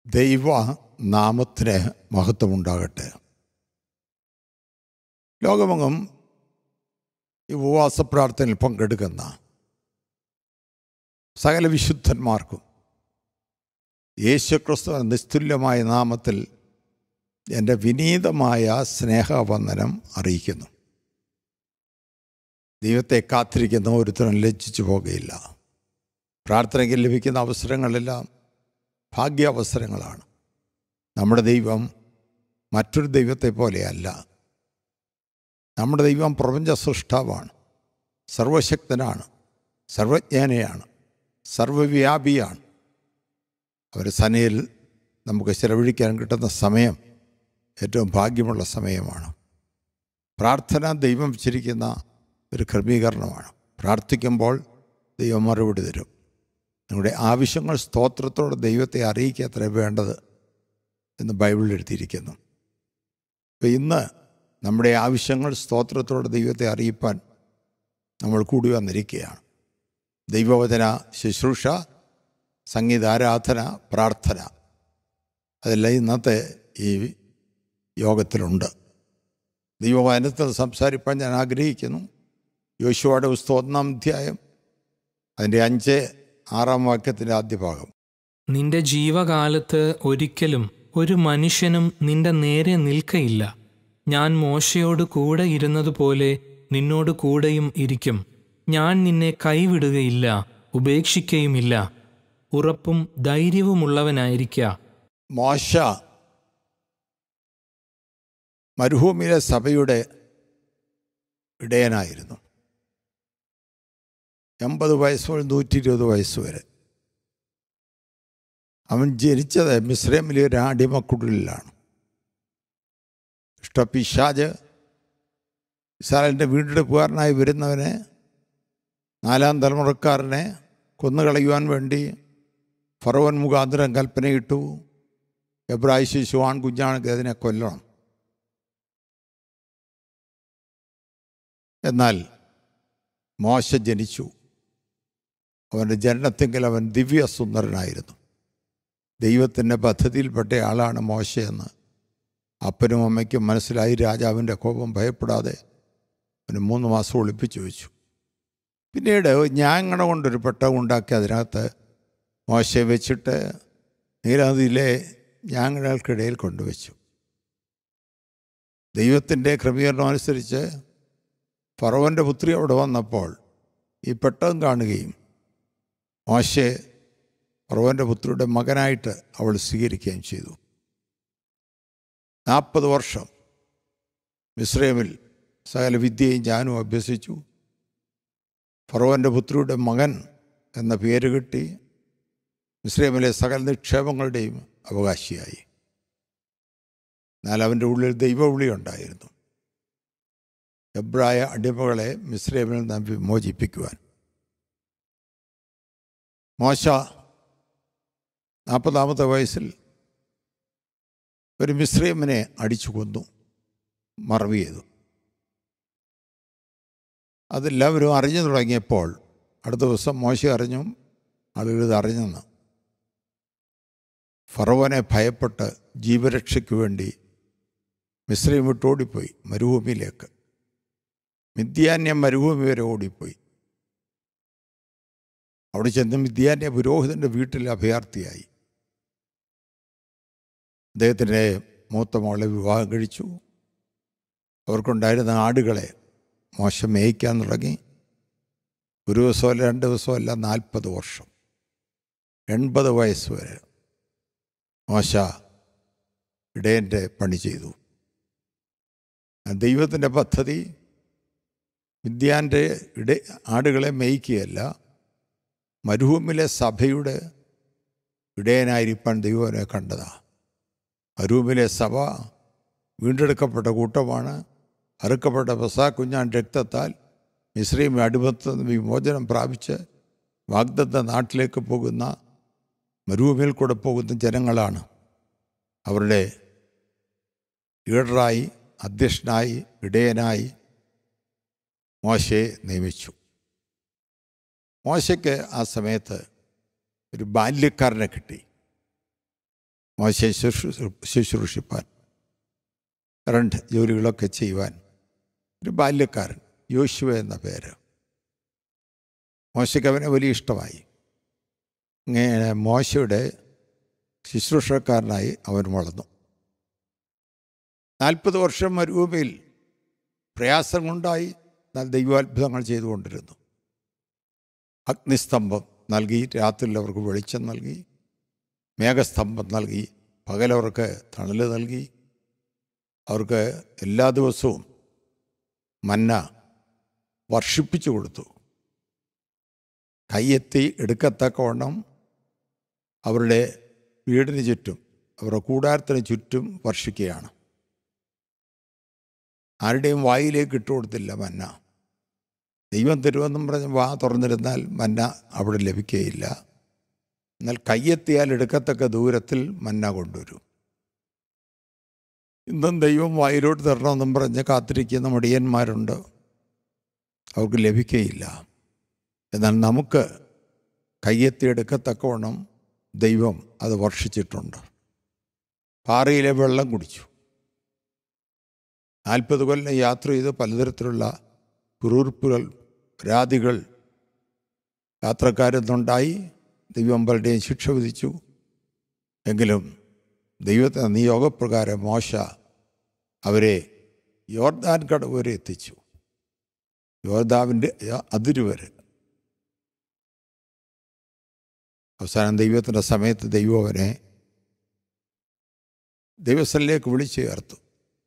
ദൈവ നാമത്തിന് മഹത്വമുണ്ടാകട്ടെ ലോകമെങ്ങും ഈ ഉപവാസ പ്രാർത്ഥനയിൽ പങ്കെടുക്കുന്ന സകല വിശുദ്ധന്മാർക്കും യേശുക്രിസ്തു നിസ്തുല്യമായ നാമത്തിൽ എൻ്റെ വിനീതമായ സ്നേഹവന്ദനം അറിയിക്കുന്നു ദൈവത്തെ കാത്തിരിക്കുന്ന ഒരുത്തരും ലജ്ജിച്ചു പോകുകയില്ല പ്രാർത്ഥനയ്ക്ക് ലഭിക്കുന്ന അവസരങ്ങളെല്ലാം ഭാഗ്യാവസരങ്ങളാണ് നമ്മുടെ ദൈവം മറ്റൊരു ദൈവത്തെ പോലെയല്ല നമ്മുടെ ദൈവം പ്രപഞ്ച സൃഷ്ടാവാണ് സർവശക്തനാണ് സർവജ്ഞാനയാണ് സർവവ്യാപിയാണ് അവർ സനയിൽ നമുക്ക് ചെലവഴിക്കാൻ കിട്ടുന്ന സമയം ഏറ്റവും ഭാഗ്യമുള്ള സമയമാണ് പ്രാർത്ഥന ദൈവം വെച്ചിരിക്കുന്ന ഒരു ക്രമീകരണമാണ് പ്രാർത്ഥിക്കുമ്പോൾ ദൈവം മറുപടി തരും നിങ്ങളുടെ ആവശ്യങ്ങൾ സ്തോത്രത്തോടെ ദൈവത്തെ അറിയിക്കുക അത്ര വേണ്ടത് എന്ന് ബൈബിളിൽ എഴുതിയിരിക്കുന്നു അപ്പോൾ ഇന്ന് നമ്മുടെ ആവശ്യങ്ങൾ സ്തോത്രത്തോടെ ദൈവത്തെ അറിയിപ്പാൻ നമ്മൾ കൂടി വന്നിരിക്കുകയാണ് ദൈവവചന ശുശ്രൂഷ സംഗീതാരാധന പ്രാർത്ഥന അതെല്ലാം ഇന്നത്തെ ഈ യോഗത്തിലുണ്ട് ദൈവവചനത്തിൽ സംസാരിപ്പാൻ ഞാൻ ആഗ്രഹിക്കുന്നു യോശുവയുടെ പുസ്തകം ഒന്നാം അധ്യായം അതിൻ്റെ അഞ്ച് ആറാം വാക്യത്തിൻ്റെ ആദ്യ ഭാഗം നിന്റെ ജീവകാലത്ത് ഒരിക്കലും ഒരു മനുഷ്യനും നിന്റെ നേരെ നിൽക്കയില്ല ഞാൻ മോശയോട് കൂടെ ഇരുന്നതുപോലെ നിന്നോട് കൂടെയും ഇരിക്കും ഞാൻ നിന്നെ കൈവിടുകയില്ല ഉപേക്ഷിക്കുകയുമില്ല ഉറപ്പും ധൈര്യവുമുള്ളവനായിരിക്ക മോശ മരുഭൂമിയിലെ സഭയുടെ ഇടയനായിരുന്നു എൺപത് വയസ്സ് മുതൽ നൂറ്റി ഇരുപത് വയസ്സ് വരെ അവൻ ജനിച്ചത് മിസ്രൈമിലെ ഒരു അടിമക്കുടലിലാണ് ഇഷ്ടപിശാജ് ഇസ്രായേലിൻ്റെ വീണ്ടെടുപ്പുകാരനായി വരുന്നവനെ നാലാം തലമുറക്കാരനെ കൊന്നുകളയുവാൻ വേണ്ടി ഫറവൻ മുഖാന്തരം കൽപ്പനയിട്ടു എബ്രായ ശിശു ആൺകുഞ്ഞാണെങ്കിൽ അതിനെ കൊല്ലണം എന്നാൽ മോശ ജനിച്ചു അവൻ്റെ ജനനത്തെങ്കിൽ അവൻ ദിവ്യസുന്ദരനായിരുന്നു ദൈവത്തിൻ്റെ പദ്ധതിയിൽപ്പെട്ട ആളാണ് മോശയെന്ന് അപ്പനും അമ്മയ്ക്കും മനസ്സിലായി രാജാവിൻ്റെ കോപം ഭയപ്പെടാതെ അവന് മൂന്ന് മാസം ഒളിപ്പിച്ചു വെച്ചു പിന്നീട് ഞാങ്ങണ കൊണ്ടൊരു പെട്ടകം ഉണ്ടാക്കി അതിനകത്ത് മോശയെ വെച്ചിട്ട് നീലനദിയിലെ ഞാങ്ങണകൾക്കിടയിൽ കൊണ്ടുവച്ചു ദൈവത്തിൻ്റെ ക്രമീകരണം അനുസരിച്ച് ഫറവൻ്റെ പുത്രി അവിടെ വന്നപ്പോൾ ഈ പെട്ടകം കാണുകയും മോശെ ഫറവൻ്റെ പുത്രിയുടെ മകനായിട്ട് അവൾ സ്വീകരിക്കുകയും ചെയ്തു നാൽപ്പത് വർഷം മിസ്രൈമിൽ സകല വിദ്യയും ഞാനും അഭ്യസിച്ചു ഫറവൻ്റെ പുത്രിയുടെ മകൻ എന്ന പേര് കിട്ടി മിസ്രൈമിലെ സകല നിക്ഷേപങ്ങളുടെയും അവകാശിയായി എന്നാൽ അവൻ്റെ ഉള്ളിൽ ദൈവവിളി ഉണ്ടായിരുന്നു എബ്രായ അടിമകളെ മിസ്രൈമിൽ നിന്ന് വിമോചിപ്പിക്കുവാൻ മോശ നാൽപ്പതാമത്തെ വയസ്സിൽ ഒരു മിസ്രൈമിനെ അടിച്ചു കൊന്നു മറവ് ചെയ്തു അതെല്ലാവരും അറിഞ്ഞു തുടങ്ങിയപ്പോൾ അടുത്ത ദിവസം മോശ അറിഞ്ഞു ആളുകൾ ഇത് അറിഞ്ഞെന്ന് ഫറവനെ ഭയപ്പെട്ട് ജീവരക്ഷയ്ക്ക് വേണ്ടി മിശ്രയും വിട്ട് ഓടിപ്പോയി മരുഭൂമിയിലേക്ക് മിഥ്യാന്യം മരുഭൂമി വരെ ഓടിപ്പോയി അവിടെ ചെന്ന് മിഥ്യാന്യ പുരോഹിതൻ്റെ വീട്ടിൽ അഭയാർത്ഥിയായി അദ്ദേഹത്തിൻ്റെ മൂത്ത മോളെ വിവാഹം കഴിച്ചു അവർക്കുണ്ടായിരുന്ന ആടുകളെ മോശം മേയ്ക്കാൻ തുടങ്ങി ഒരു ദിവസമല്ല രണ്ട് ദിവസമല്ല നാൽപ്പത് വർഷം എൺപത് വയസ്സ് വരെ മോശ ഇടയൻ്റെ പണി ചെയ്തു ദൈവത്തിൻ്റെ പദ്ധതി വിദ്യാൻ്റെ ഇട ആടുകളെ മേയ്ക്കുകയല്ല മരുഭൂമിയിലെ സഭയുടെ ഇടയനായിരിക്കാൻ ദൈവനെ കണ്ടതാണ് മരുഭൂമിയിലെ സഭ വീണ്ടെടുക്കപ്പെട്ട കൂട്ടമാണ് അറുക്കപ്പെട്ട പെസാ കുഞ്ഞാൻ രക്തത്താൽ മിശ്രീം അടിമത്ത് വിമോചനം പ്രാപിച്ച് വാഗ്ദത്ത നാട്ടിലേക്ക് പോകുന്ന മരുഭൂമിയിൽ കൂടെ പോകുന്ന ജനങ്ങളാണ് അവരുടെ ലീഡറായി അധ്യക്ഷനായി ഇടയനായി മോശയെ നിയമിച്ചു മോശയ്ക്ക് ആ സമയത്ത് ഒരു ബാല്യക്കാരനെ കിട്ടി മോശയെ ശുശ്രൂ ശുശ്രൂഷിപ്പാൻ രണ്ട് ജോലികളൊക്കെ ചെയ്യുവാൻ ഒരു ബാല്യക്കാരൻ യോശുവ എന്ന പേര് മോശയ്ക്ക് അവനെ വലിയ ഇഷ്ടമായി ഇങ്ങനെ മോശയുടെ ശുശ്രൂഷക്കാരനായി അവൻ വളർന്നു നാൽപ്പത് വർഷം മരുഭൂമിയിൽ പ്രയാസങ്ങളുണ്ടായി എന്നാൽ ദൈവാത്ഭുതങ്ങൾ ചെയ്തുകൊണ്ടിരുന്നു അഗ്നിസ്തംഭം നൽകി രാത്രിയിൽ അവർക്ക് വെളിച്ചം നൽകി മേഘസ്തംഭം നൽകി പകലവർക്ക് തണൽ നൽകി അവർക്ക് എല്ലാ ദിവസവും മന്ന വർഷിപ്പിച്ചു കൊടുത്തു കയ്യെത്തി എടുക്കത്തക്കവണ്ണം അവരുടെ വീടിന് ചുറ്റും അവരുടെ കൂടാരത്തിന് ചുറ്റും വർഷിക്കുകയാണ് ആരുടെയും വായിലേക്ക് ഇട്ടുകൊടുത്തില്ല മന്ന ദൈവം തരുമെന്നും പറഞ്ഞ് വാ തുറന്നിരുന്നാൽ മന്ന അവിടെ ലഭിക്കുകയില്ല എന്നാൽ കയ്യെത്തിയാൽ എടുക്കത്തക്ക ദൂരത്തിൽ മന്ന കൊണ്ടുവരും ഇന്നും ദൈവം വായിലോട്ട് തരണമെന്നും പറഞ്ഞ് കാത്തിരിക്കുന്ന മടിയന്മാരുണ്ട് അവർക്ക് ലഭിക്കുകയില്ല എന്നാൽ നമുക്ക് കയ്യെത്തി എടുക്കത്തക്കവണ്ണം ദൈവം അത് വർഷിച്ചിട്ടുണ്ട് പാറയിലെ വെള്ളം കുടിച്ചു നാൽപ്പത് കൊല്ലം യാത്ര ചെയ്ത് പലതരത്തിലുള്ള കുറുർപ്പുകൾ രാതികൾ യാത്രക്കാരെന്നുണ്ടായി ദൈവം പലരുടെയും ശിക്ഷ വിധിച്ചു എങ്കിലും ദൈവത്തെ നിയോഗപ്രകാരം മോശ അവരെ യോർദാൻ കടവ് വരെ എത്തിച്ചു യോർദാവിൻ്റെ അതിരുവരെ അവസാനം ദൈവത്തിൻ്റെ സമയത്ത് ദൈവം അവനെ ദൈവസ്ഥലിലേക്ക് വിളിച്ചു ചേർത്തു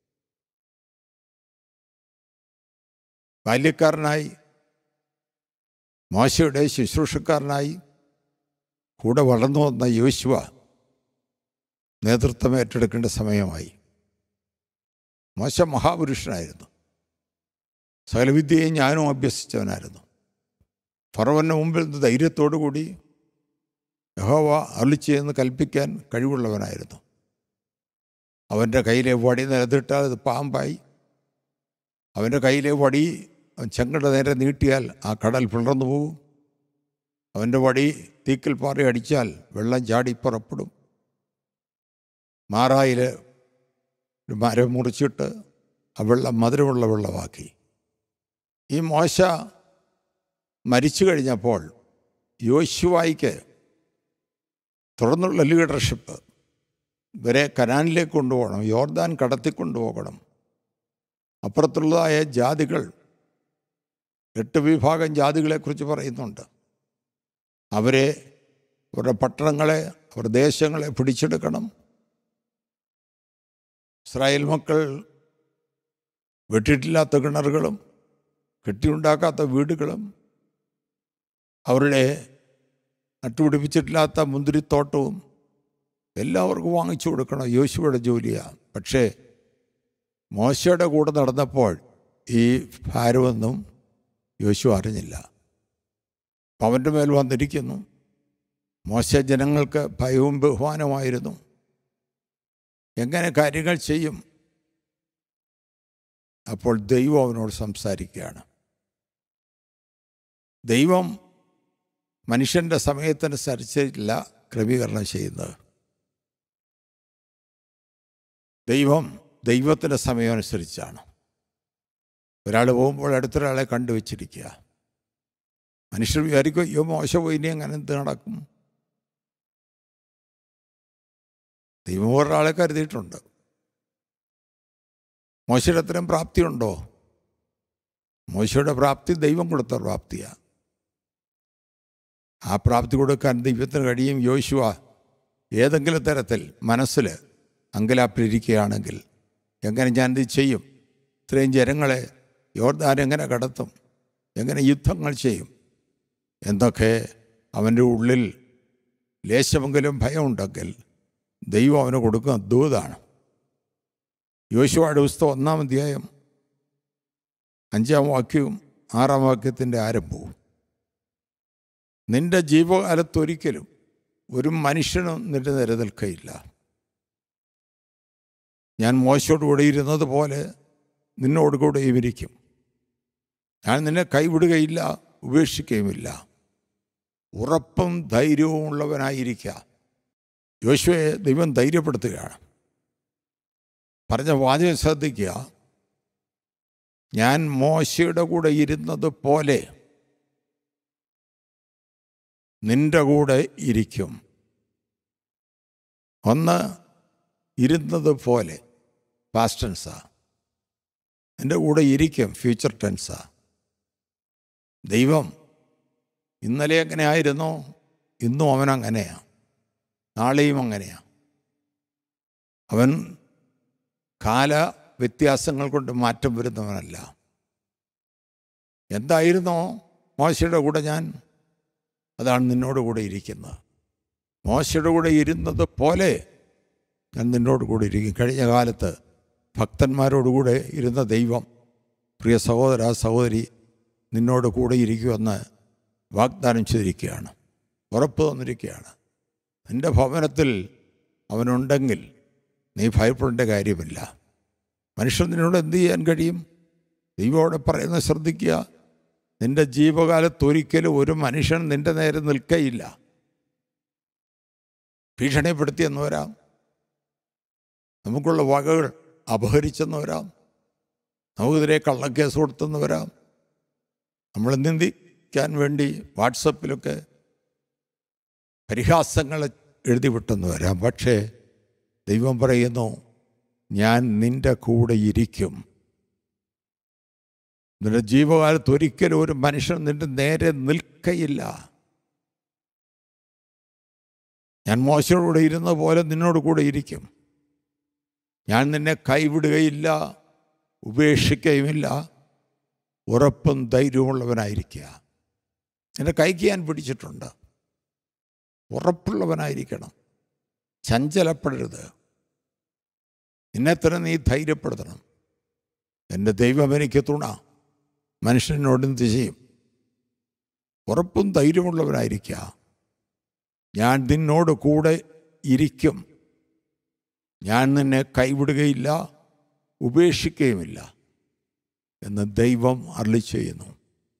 ബാല്യക്കാരനായി മോശയുടെ ശുശ്രൂഷക്കാരനായി കൂടെ വളർന്നു വന്ന യോശുവ നേതൃത്വം ഏറ്റെടുക്കേണ്ട സമയമായി മോശ മഹാപുരുഷനായിരുന്നു സകലവിദ്യയും ഞാനും അഭ്യസിച്ചവനായിരുന്നു ഫറവൻ്റെ മുമ്പിൽ നിന്ന് ധൈര്യത്തോടു കൂടി യഹോവ അളിച്ചെന്ന് കൽപ്പിക്കാൻ കഴിവുള്ളവനായിരുന്നു അവൻ്റെ കയ്യിലെ വടി നിലത്തിട്ടാൽ അത് പാമ്പായി അവൻ്റെ കയ്യിലെ വടി അവൻ ചെങ്കട നേരെ നീട്ടിയാൽ ആ കടൽ പിളർന്നു പോകും അവൻ്റെ വടി തീക്കൽ പാറി അടിച്ചാൽ വെള്ളം ചാടി പുറപ്പെടും മാറായിൽ ഒരു മരം മുറിച്ചിട്ട് ആ വെള്ളം മധുരമുള്ള വെള്ളമാക്കി ഈ മോശ മരിച്ചു കഴിഞ്ഞപ്പോൾ യോശുവായിക്ക് തുടർന്നുള്ള ലീഡർഷിപ്പ് ഇവരെ കനാനിലേക്ക് കൊണ്ടുപോകണം യോർദാൻ കടത്തിക്കൊണ്ടുപോകണം അപ്പുറത്തുള്ളതായ ജാതികൾ എട്ട് വിഭാഗം ജാതികളെക്കുറിച്ച് പറയുന്നുണ്ട് അവരെ അവരുടെ പട്ടണങ്ങളെ അവരുടെ ദേശങ്ങളെ പിടിച്ചെടുക്കണം ഇസ്രായേൽ മക്കൾ വെട്ടിയിട്ടില്ലാത്ത കിണറുകളും കെട്ടിയുണ്ടാക്കാത്ത വീടുകളും അവരുടെ നട്ടുപിടിപ്പിച്ചിട്ടില്ലാത്ത മുന്തിരിത്തോട്ടവും എല്ലാവർക്കും വാങ്ങിച്ചു കൊടുക്കണം യോശുവയുടെ ജോലിയാണ് പക്ഷേ മോശയുടെ കൂടെ നടന്നപ്പോൾ ഈ ഭാരമൊന്നും യോശു അറിഞ്ഞില്ല അവൻ്റെ മേൽ വന്നിരിക്കുന്നു മോശ ജനങ്ങൾക്ക് ഭയവും ബഹുമാനമായിരുന്നു എങ്ങനെ കാര്യങ്ങൾ ചെയ്യും അപ്പോൾ ദൈവം അവനോട് സംസാരിക്കുകയാണ് ദൈവം മനുഷ്യൻ്റെ സമയത്തനുസരിച്ചില്ല ക്രമീകരണം ചെയ്യുന്നത് ദൈവം ദൈവത്തിൻ്റെ സമയം അനുസരിച്ചാണ് ഒരാൾ പോകുമ്പോൾ അടുത്തൊരാളെ കണ്ടുവച്ചിരിക്കുക മനുഷ്യർ വിചാരിക്കും അയ്യോ മോശ പോയി ഇനി അങ്ങനെ എന്ത് നടക്കും ദൈവം ഒരാളെ കരുതിയിട്ടുണ്ട് മോശയുടെ അത്രയും പ്രാപ്തിയുണ്ടോ മോശയുടെ പ്രാപ്തി ദൈവം കൊടുത്ത പ്രാപ്തിയാണ് ആ പ്രാപ്തി കൊടുക്കാൻ ദൈവത്തിന് കഴിയും യോശുവ ഏതെങ്കിലും തരത്തിൽ മനസ്സിൽ അങ്കലാപ്പിലിരിക്കുകയാണെങ്കിൽ എങ്ങനെ ഞാനിത് ചെയ്യും ഇത്രയും ജനങ്ങളെ യോർദാൻ എങ്ങനെ കടത്തും എങ്ങനെ യുദ്ധങ്ങൾ ചെയ്യും എന്തൊക്കെ അവൻ്റെ ഉള്ളിൽ ലേശമെങ്കിലും ഭയമുണ്ടെങ്കിൽ ദൈവം അവന് കൊടുക്കുന്ന ദൂതാണ് യോശുവയുടെ പുസ്തകം ഒന്നാം അധ്യായം അഞ്ചാം വാക്യവും ആറാം വാക്യത്തിൻ്റെ ആരംഭവും നിന്റെ ജീവകാലത്തൊരിക്കലും ഒരു മനുഷ്യനും നിന്റെ നിര നിൽക്കയില്ല ഞാൻ മോശയോടുകൂടെ ഇരുന്നത് പോലെ നിന്നോട് കൂടെയും ഇരിക്കും ഞാൻ നിന്നെ കൈവിടുകയില്ല ഉപേക്ഷിക്കുകയുമില്ല ഉറപ്പും ധൈര്യവും ഉള്ളവനായിരിക്കുക യോശുവയെ ദൈവം ധൈര്യപ്പെടുത്തുകയാണ് പറഞ്ഞ വാചകം ശ്രദ്ധിക്കുക ഞാൻ മോശയുടെ കൂടെ ഇരുന്നത് പോലെ നിന്റെ കൂടെ ഇരിക്കും ഒന്ന് ഇരുന്നത് പോലെ പാസ്റ്റ് ടെൻസാ എൻ്റെ കൂടെ ഇരിക്കും ഫ്യൂച്ചർ ടെൻസാ ദൈവം ഇന്നലെ എങ്ങനെ ആയിരുന്നോ ഇന്നും അവൻ അങ്ങനെയാണ് നാളെയും അങ്ങനെയാണ് അവൻ കാല വ്യത്യാസങ്ങൾ കൊണ്ട് മാറ്റം വരുന്നവനല്ല എന്തായിരുന്നോ മോശയുടെ കൂടെ ഞാൻ അതാണ് നിന്നോട് കൂടെ ഇരിക്കുന്നത് മോശയുടെ കൂടെ ഇരുന്നത് പോലെ ഞാൻ നിന്നോട് കൂടെ ഇരിക്കും കഴിഞ്ഞ കാലത്ത് ഭക്തന്മാരോടുകൂടെ ഇരുന്ന ദൈവം പ്രിയ സഹോദര സഹോദരി നിന്നോട് കൂടെ ഇരിക്കുമെന്ന് വാഗ്ദാനം ചെയ്തിരിക്കുകയാണ് ഉറപ്പ് തന്നിരിക്കുകയാണ് നിൻ്റെ ഭവനത്തിൽ അവനുണ്ടെങ്കിൽ നീ ഭയപ്പെടേണ്ട കാര്യമില്ല മനുഷ്യൻ നിന്നോട് എന്ത് ചെയ്യാൻ കഴിയും ദൈവം അവിടെ പറയുന്നത് ശ്രദ്ധിക്കുക നിന്റെ ജീവകാലത്ത് ഒരിക്കലും ഒരു മനുഷ്യൻ നിന്റെ നേരെ നിൽക്കയില്ല ഭീഷണിപ്പെടുത്തിയെന്ന് വരാം നമുക്കുള്ള വകകൾ അപഹരിച്ചെന്ന് വരാം നമുക്കെതിരെ കള്ളക്കേസ് കൊടുത്തെന്ന് വരാം നമ്മൾ നിന്ദിക്കാൻ വേണ്ടി വാട്സപ്പിലൊക്കെ പരിഹാസങ്ങൾ എഴുതി വിട്ടെന്ന് വരാം പക്ഷേ ദൈവം പറയുന്നു ഞാൻ നിന്റെ കൂടെ ഇരിക്കും നിന്റെ ജീവകാലത്ത് ഒരിക്കലും ഒരു മനുഷ്യൻ നിന്റെ നേരെ നിൽക്കയില്ല ഞാൻ മോശയോടുകൂടെ ഇരുന്ന പോലെ നിന്നോട് കൂടെ ഇരിക്കും ഞാൻ നിന്നെ കൈവിടുകയില്ല ഉപേക്ഷിക്കുകയുമില്ല ഉറപ്പും ധൈര്യമുള്ളവനായിരിക്കുക നിന്റെ കൈക്ക് ഞാൻ പിടിച്ചിട്ടുണ്ട് ഉറപ്പുള്ളവനായിരിക്കണം ചഞ്ചലപ്പെടരുത് നിന്നെ തന്നെ നീ ധൈര്യപ്പെടുത്തണം എൻ്റെ ദൈവം എനിക്ക് തുണ മനുഷ്യനോട് എന്ത് ചെയ്യും ഉറപ്പും ധൈര്യമുള്ളവനായിരിക്കുക ഞാൻ നിന്നോട് കൂടെ ഇരിക്കും ഞാൻ നിന്നെ കൈവിടുകയില്ല ഉപേക്ഷിക്കുകയുമില്ല എന്ന് ദൈവം അരളി ചെയ്യുന്നു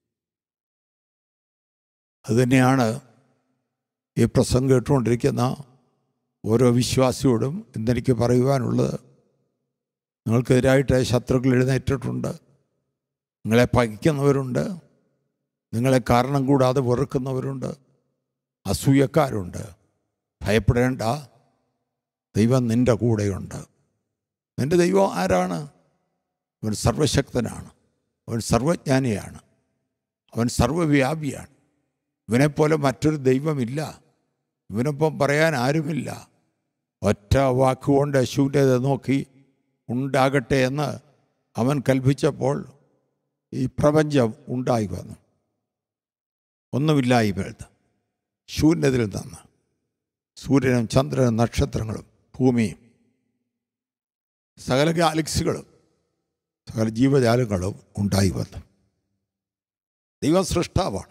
അതുതന്നെയാണ് ഈ പ്രസംഗം കേട്ടുകൊണ്ടിരിക്കുന്ന ഓരോ വിശ്വാസിയോടും ഇന്നെനിക്ക് പറയുവാനുള്ളത് നിങ്ങൾക്കെതിരായിട്ട് ശത്രുക്കൾ എഴുന്നേറ്റിട്ടുണ്ട് നിങ്ങളെ പകിക്കുന്നവരുണ്ട് നിങ്ങളെ കാരണം കൂടാതെ വെറുക്കുന്നവരുണ്ട് അസൂയക്കാരുണ്ട് ഭയപ്പെടേണ്ട ദൈവം നിൻ്റെ കൂടെയുണ്ട് നിൻ്റെ ദൈവം ആരാണ് അവൻ സർവശക്തനാണ് അവൻ സർവജ്ഞാനിയാണ് അവൻ സർവവ്യാപിയാണ് ഇവനെപ്പോലെ മറ്റൊരു ദൈവമില്ല ഇവനൊപ്പം പറയാൻ ആരുമില്ല ഒറ്റ വാക്കുകൊണ്ട് ശൂന്യത നോക്കി ഉണ്ടാകട്ടെ എന്ന് അവൻ കൽപ്പിച്ചപ്പോൾ ഈ പ്രപഞ്ചം ഉണ്ടായി വന്നു ഒന്നുമില്ലായി വരുന്നത് ശൂന്യതയിൽ നിന്ന് സൂര്യനും ചന്ദ്രനും നക്ഷത്രങ്ങളും ഭൂമിയും സകല ഗാലക്സികളും സകല ജീവജാലങ്ങളും ഉണ്ടായി വന്നു ദൈവം സൃഷ്ടാവാണ്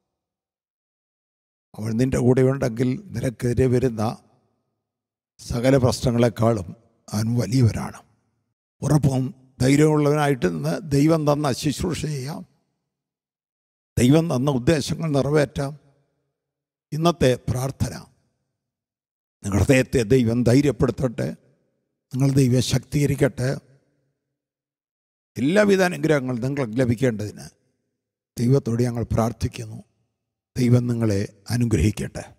അവൻ നിൻ്റെ കൂടെ ഉണ്ടെങ്കിൽ നിനക്കെതിരെ വരുന്ന സകല പ്രശ്നങ്ങളെക്കാളും അവൻ വലിയവനാണ് ഉറപ്പും ധൈര്യമുള്ളവനായിട്ട് നിന്ന് ദൈവം തന്ന ശുശ്രൂഷ ചെയ്യാം ദൈവം തന്ന ഉദ്ദേശങ്ങൾ നിറവേറ്റാം ഇന്നത്തെ പ്രാർത്ഥന നിങ്ങളുടെ ഹൃദയത്തെ ദൈവം ധൈര്യപ്പെടുത്തട്ടെ നിങ്ങൾ ദൈവം ശക്തീകരിക്കട്ടെ എല്ലാവിധ അനുഗ്രഹങ്ങളും നിങ്ങൾക്ക് ലഭിക്കേണ്ടതിന് ദൈവത്തോട് ഞങ്ങൾ പ്രാർത്ഥിക്കുന്നു ദൈവം നിങ്ങളെ അനുഗ്രഹിക്കട്ടെ